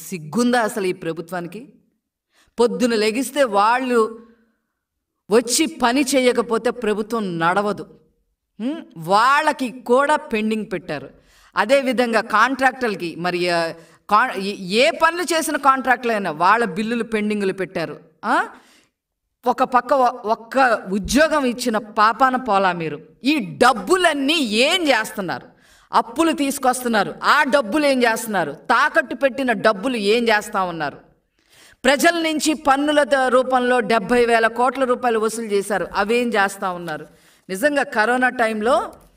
సిగ్గుందా అసలు ఈ ప్రభుత్వానికి పొద్దున లెగిస్తే వాళ్ళు వచ్చి పని చేయకపోతే ప్రభుత్వం నడవదు ఉం? వాళ్ళకి కూడా పెండింగ్ పెట్టారు అదేవిధంగా కాంట్రాక్టర్లకి మరి ఆ, కా ఏ- ఏ పనులు చేసిన కాంట్రాక్టులైనా వాళ్ళ బిల్లులు పెండింగ్లు పెట్టారు ఆ? ఒక పక్క ఒ- ఒక్క ఉద్యోగం ఇచ్చిన పాపాన పోలా మీరు ఈ డబ్బులన్నీ ఏం చేస్తున్నారు అప్పులు తీసుకొస్తున్నారు ఆ డబ్బులు ఏం చేస్తున్నారు తాకట్టు పెట్టిన డబ్బులు ఏం చేస్తా ఉన్నారు ప్రజల నుంచి పన్నుల ద- రూపంలో డెబ్బై వేల కోట్ల రూపాయలు వసూలు చేశారు అవేం చేస్తూ ఉన్నారు నిజంగా కరోనా టైంలో